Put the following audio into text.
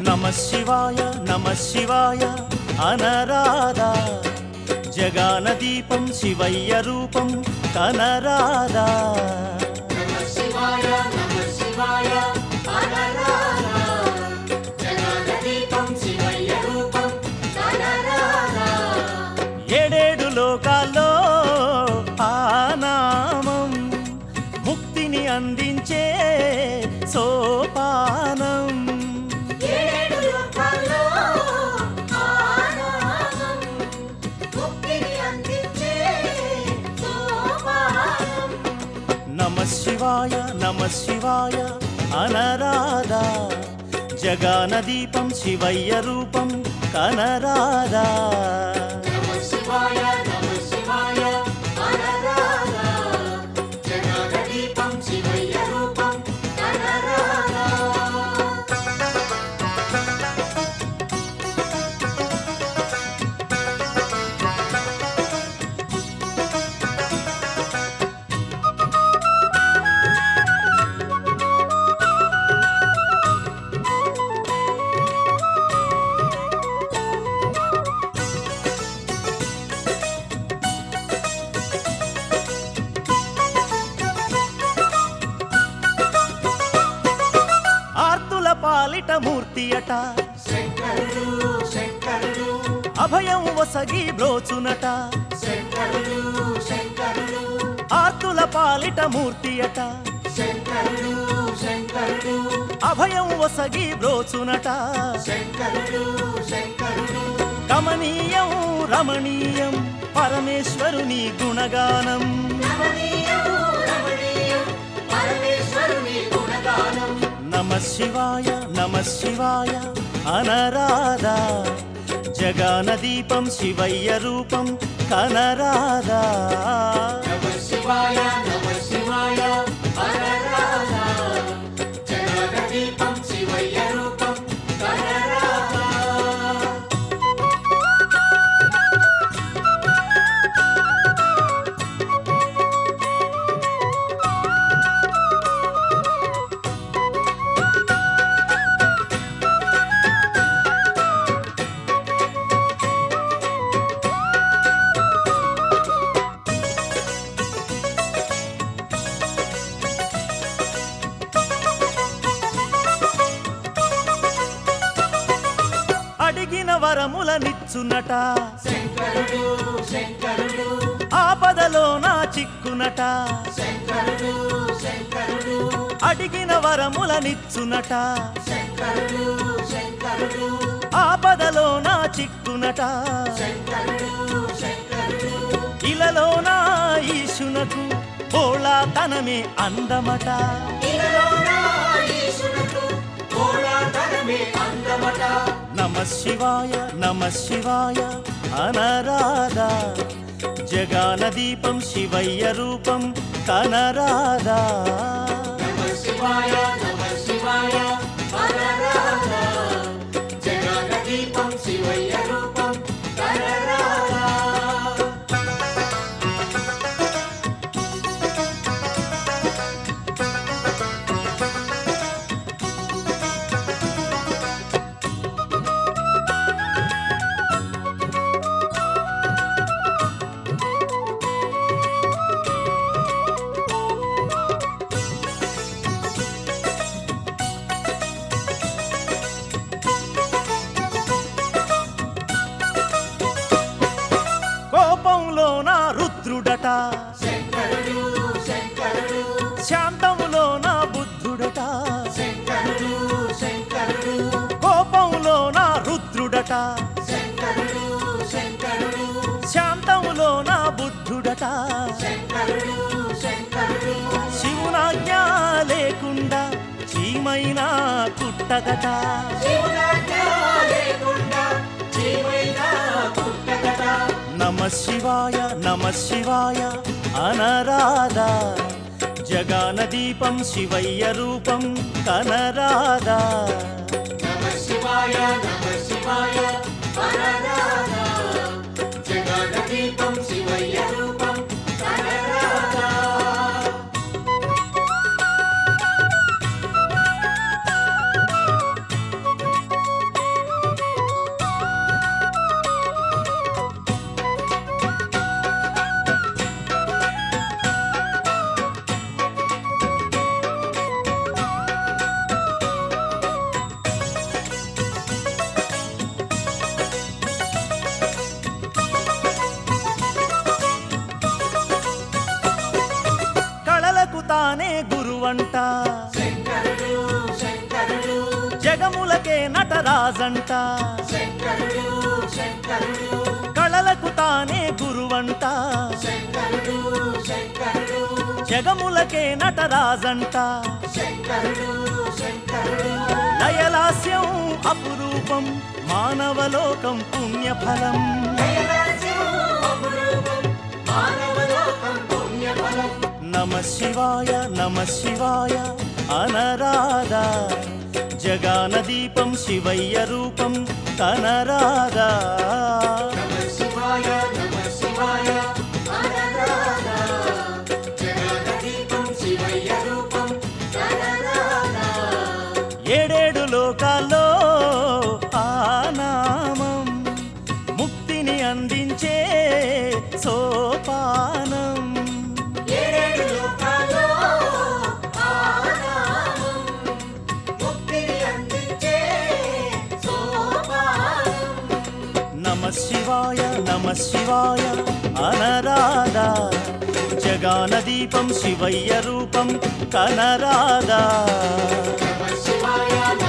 నమ శివాయ నమ శివాయ అనరాధా జగాన దీపం శివయ్య రూపం కనరాధా నమ శివాయ నమ శివాయ అనరాధా జగద దీపం శివయ్య రూపం అనరాధా ఏడేడు లోకాల్లో ఆ నామం ముక్తిని అందించే సోపానం ఏడేడు లోకాల్లో ఆనామం ముక్తిని అందించే సోపానం నమ శివాయ నమ శివాయ అనరాధా జగాన దీపం శివయ్య రూపం కనరాధా నమ శివాయ నమ శివాయ అనరాధా జగద దీపం శివయ్య రూపం అనరాధా ఆర్తుల పాలిట మూర్తి అట శంకరుడు శంకరుడు అభయం వసగి బ్రోచునట శంకరుడు శంకరుడు ఆర్తుల పాలిట మూర్తి అట శంకరుడు శంకరుడు అభయం వసగి బ్రోచునట శంకరుడు శంకరుడు కమనీయం రమణీయం పరమేశ్వరుని గుణగానం రమణీయం రమణీయం పరమేశ్వరుని గుణగానం నమ శివాయ నమ శివాయ అనరాధా జగాన దీపం శివయ్య రూపం కనరాధా నమ శివాయ నమ శివాయ అనరాధా జగద దీపం శివయ్య రూపం కనరాధా అడిగిన వరములనిచ్చునట శంకరుడు శంకరుడు ఆపదలో నా చిక్కునట శంకరుడు శంకరుడు అడిగిన వరములనిచ్చునట శంకరుడు శంకరుడు ఆపదలో నా చిక్కునట శంకరుడు శంకరుడు ఇలలో నా ఈశునకు బోళా తనమే అందమట ఇలలోన ఈశునకు కోలాటనమే అందమట నమ శివాయ నమ శివాయ అనరాధా జగాన దీపం శివయ్య రూపం కనరాధా నమ శివాయ నమ శివాయ అనరాధా జగద దీపం శివయ్య రూపం కనరాధా కోపంలో నా రుద్రుడట శంకరుడు శంకరుడు శాంతములో నా బుద్ధుడట శంకరుడు శంకరుడు కోపంలో నా రుద్రుడట శంకరుడు శంకరుడు శాంతములో నా బుద్ధుడట శంకరుడు శంకరుడు శివునాజ్ఞ లేకుండా చీమైనా కుట్టదట శివుడాజ్ఞ లేకుండా జీవైనా పుట్టగట నమ శివాయ నమ శివాయ అనరాధా జగాన దీపం శివయ్య రూపం కనరాధా నమ శివాయ నమ శివాయ అనరాధా జగద దీపం శివయ్య రూపం అనరాధా జగములకే నటరాజంట శంకరుడు శంకరుడు కళలకు తానే గురువంట శంకరుడు శంకరుడు జగములకే నటరాజంట శంకరుడు శంకరుడు లయలాస్యం అపురూపం మానవలోకం పుణ్యఫలం దయరాజ్యం అపురూపం మానవలోకం పుణ్యఫలం నమ శివాయ నమ శివాయ అనరాధా జగాన దీపం శివయ్య రూపం కనరాధా నమ శివాయ నమ శివాయ అనరాధా జగద దీపం శివయ్య రూపం అనరాధా ఏడేడు లోకాల్లో ఆ నామం ముక్తిని అందించే సోపానం ఏడేడు లోకాల్లో ఆ నామం ముక్తిని అందించే సోపానం నమ శివాయ నమ శివాయ అనరాధా జగాన దీపం శివయ్య రూపం కనరాధా నమ శివాయ